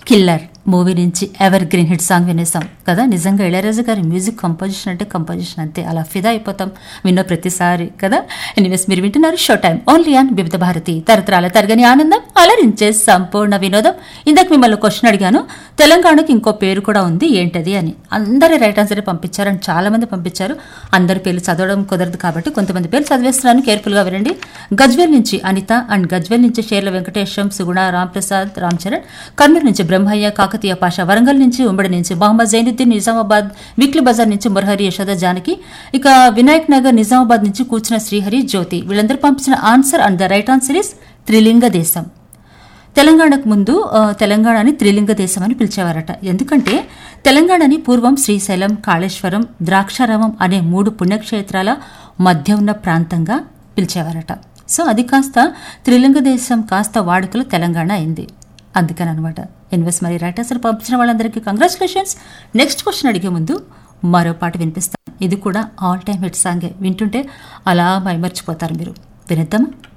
killer movie నుంచి evergreen hit song వినేసాం కదా నిజంగా ఇళయరాజు గారి మ్యూజిక్ కంపోజిషన్ అంటే కంపోజిషన్ అంతే అలా ఫిదా అయిపోతాం విన్న ప్రతిసారి కదా ఎనీవేస్ మీరు వింటున్నారు షో టైం ఓన్లీ ఆన్ వివిధ భారతి తరతరాల తరగని ఆనందం అలరించే సంపూర్ణ వినోదం ఇందాక మిమ్మల్ని క్వశ్చన్ అడిగాను తెలంగాణకి ఇంకో పేరు కూడా ఉంది ఏంటది అని అందరి రైట్ ఆన్సర్ పంపించారు అని చాలా మంది పంపించారు అందరి పేర్లు చదవడం కుదరదు కాబట్టి కొంతమంది పేర్లు చదివేస్తున్నాను కేర్ఫుల్ గా వినండి గజ్వేల్ నుంచి అనిత అండ్ గజ్వేల్ నుంచి షేర్ల వెంకటేశం సుగుణ రాంప్రసాద్ రామ్ చరణ్ కర్నూలు నుంచి బ్రహ్మయ్య కాకతీయ పాష వరంగల్ నుంచి ఉమ్మడి నుంచి మహమ్మద్ జైనుద్దీన్ నిజామాబాద్ వీక్లీ బజార్ నుంచి మురహరి యశోద జానకి ఇక వినాయక్ నగర్ నిజామాబాద్ నుంచి కూర్చున్న శ్రీహరి జ్యోతి వీళ్ళందరూ పంపించిన answer and the right answer is Trilinga Desam తెలంగాణకు ముందు ఆ, తెలంగాణని త్రిలింగ దేశం అని పిలిచేవారట ఎందుకంటే తెలంగాణని పూర్వం శ్రీశైలం కాళేశ్వరం ద్రాక్షారామం అనే మూడు పుణ్యక్షేత్రాల మధ్య ఉన్న ప్రాంతంగా పిలిచేవారట సో అది కాస్త త్రిలింగ దేశం కాస్త వాడుకలో తెలంగాణ అయింది అందుకని అనమాట ఎన్వెస్ మరి రైట్ ఆన్సర్ పంపించిన వాళ్ళందరికీ కంగ్రాచులేషన్స్ నెక్స్ట్ క్వశ్చన్ అడిగే ముందు మరో పాట వినిపిస్తాను ఇది కూడా ఆల్ టైమ్ హిట్ సాంగే వింటుంటే అలా మైమర్చిపోతారు మీరు వినిద్దామా